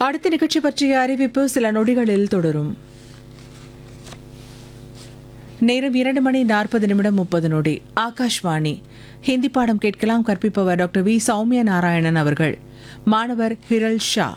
அடுத்த நிகழ்ச்சி பற்றிய அறிவிப்பு சில நொடிகளில் தொடரும் நேரம் இரண்டு மணி நாற்பது நிமிடம் முப்பது நொடி ஆகாஷ்வாணி ஹிந்தி பாடம் கேட்கலாம் கற்பிப்பவர் டாக்டர் வி சௌமிய நாராயணன் அவர்கள் மாணவர் ஹிரல் ஷா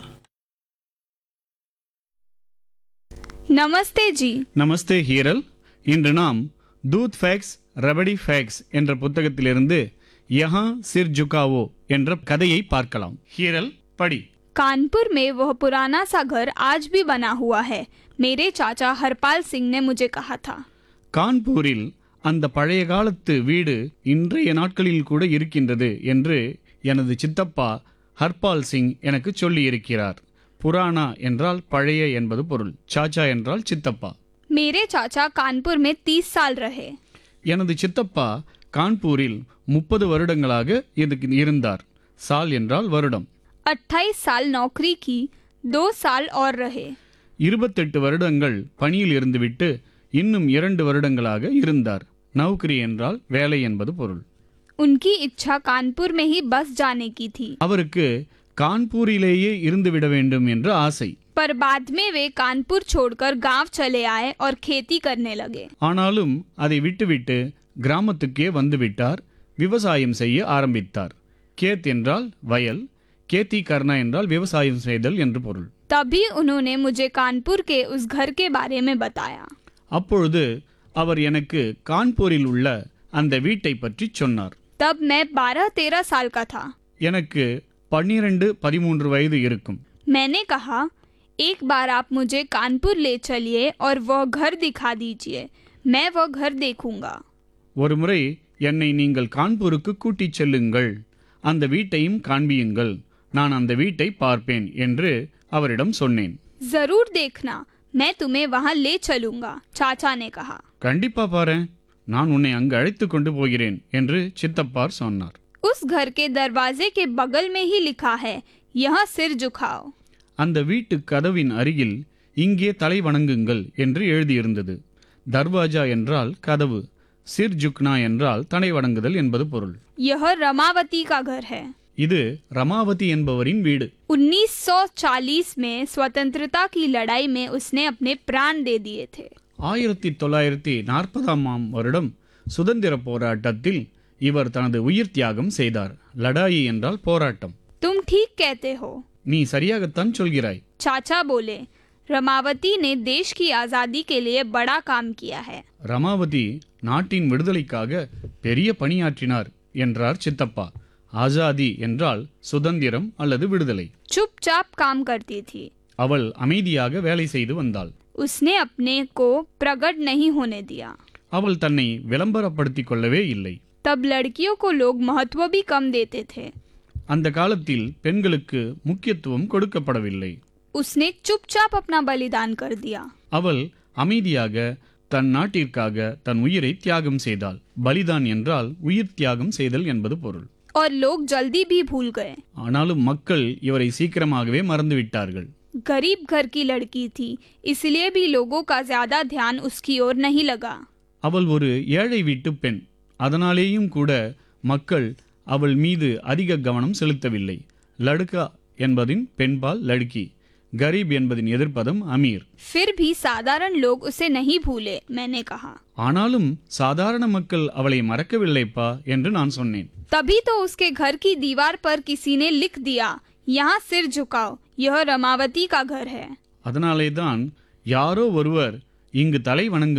नमस्ते जी நமஸ்தே ஹீரல் இன்று நாம் தூத் ஃபேக்ஸ் ரபடி ஃபேக்ஸ் என்ற புத்தகத்திலிருந்து யஹா சிர் ஜுகாவோ என்ற கதையை பார்க்கலாம் ஹீரல் படி कानपुर में वह पुराना सा घर आज भी बना हुआ है मेरे चाचा हरपाल सिंह ने मुझे कहा था கான்பூரில் அந்த பழைய காலத்து வீடு இன்றைய நாட்களில் கூட இருக்கின்றது என்று எனது சித்தப்பா ஹர்பால் சிங் எனக்கு சொல்லியிருக்கிறார் புராணா என்றால் பழைய என்பது பொருள் சாச்சா என்றால் சித்தப்பா मेरे चाचा कानपुर में तीस साल रहे எனது சித்தப்பா கான்பூரில் முப்பது வருடங்களாக இதுக்கு இருந்தார் சால் என்றால் வருடம் अट्ठाईस साल नौकरी की दो साल और रहे இருபத்தெட்டு வருடங்கள் பணியில் இருந்துவிட்டு இன்னும் இரண்டு வருடங்களாக இருந்தார் நௌக்கரி என்றால் வேலை என்பது பொருள் उनकी इच्छा कानपुर में ही बस जाने की थी அவருக்கு கான்பூரிலேயே இருந்துவிட வேண்டும் என்ற ஆசை पर बाद में वे कानपुर छोड़कर गांव चले आए और खेती करने लगे ஆனாலும் அதை விட்டுவிட்டு கிராமத்துக்கே வந்துவிட்டார் விவசாயம் செய்ய ஆரம்பித்தார் கேத் என்றால் வயல் கேத்தி கர்ணா என்றால் விவசாயம் செய்தல் என்று பொருள் तभी उन्होंने मुझे कानपुर के उस घर के बारे में बताया அப்பொழுது அவர் எனக்கு கான்பூரில் உள்ள அந்த வீட்டை பற்றி சொன்னார் तब मैं बारह तेरह साल का था எனக்கு பன்னிரண்டு பதிமூன்று வயது இருக்கும் मैंने कहा एक बार आप मुझे कानपुर ले चलिए और वह घर दिखा दीजिए मैं वह घर देखूंगा ஒருமுறை என்னை நீங்கள் கான்பூருக்கு கூட்டிச் செல்லுங்கள் அந்த வீட்டையும் காண்பியுங்கள் நான் அந்த வீட்டை பார்ப்பேன் என்று அவரிடம் சொன்னேன் जरूर देखना मैं तुम्हें वहां ले चलूंगा चाचा ने कहा கண்டிப்பா பாரேன் நான் உன்னை அங்கு அழைத்து கொண்டு போகிறேன் என்று சித்தப்பார் சொன்னார் उस घर के दरवाजे के बगल में ही लिखा है यहाँ सिर झुकाओ அந்த வீட்டு கதவின் அருகில் இங்கே தலை வணங்குங்கள் என்று எழுதியிருந்தது தர்வாஜா என்றால் கதவு சிர் ஜுக்னா என்றால் தலை வணங்குதல் என்பது பொருள் यह रमावती का घर है இது ரமாவதி என்பவரின் வீடு 1940 में स्वतंत्रता की लड़ाई में उसने अपने प्राण दे दिए थे ஆயிரத்தி தொள்ளாயிரத்தி நாற்பதாம் ஆம் வருடம் சுதந்திர போராட்டத்தில் இவர் தனது உயிர் தியாகம் செய்தார் லடாயி என்றால் போராட்டம் तुम ठीक कहते हो நீ சரியாகத்தான் சொல்கிறாய் चाचा बोले रमावती ने देश की आजादी के लिए बड़ा काम किया है ரமாவதி நாட்டின் விடுதலைக்காக பெரிய பணியாற்றினார் என்றார் சித்தப்பா ஆசாதி என்றால் சுதந்திரம் அல்லது விடுதலை चुपचाप काम करती थी அவள் அமைதியாக வேலை செய்து வந்தாள் उसने अपने को प्रकट नहीं होने दिया அவள் தன்னை விளம்பரப்படுத்திக் கொள்ளவே இல்லை तब लड़कियों को लोग महत्व भी कम देते थे அந்த காலத்தில் பெண்களுக்கு முக்கியத்துவம் கொடுக்கப்படவில்லை उसने चुपचाप अपना बलिदान कर दिया அவள் அமைதியாக தன் நாட்டிற்காக தன் உயிரை தியாகம் செய்தாள் பலிதான் என்றால் உயிர் தியாகம் செய்தல் என்பது பொருள் और लोग जल्दी भी भूल गए ஆனாலும் மக்கள் இவரை சீக்கிரமாகவே மறந்துவிட்டார்கள் गरीब घर की लड़की थी इसलिए भी लोगों का ज्यादा ध्यान उसकी ओर नहीं लगा அவள் ஒரு ஏழை வீட்டு பெண் அதனாலேயும் கூட மக்கள் அவள் மீது அதிக கவனம் செலுத்தவில்லை லடுக்கா என்பதின் பெண்பால் லடுக்கி கரீப் என்பதின் எதிர்ப்பதம் அமீர் फिर भी साधारण लोग उसे नहीं भूले मैंने कहा ஆனாலும் சாதாரண மக்கள் அவளை மறக்கவில்லைப்பா என்று நான் சொன்னேன் तभी तो उसके घर की दीवार पर किसी ने लिख दिया यहाँ सिर झुकाओ यह रमावती का घर है அதனாலே தான் யாரோ ஒருவர் இங்கு தலை வணங்கு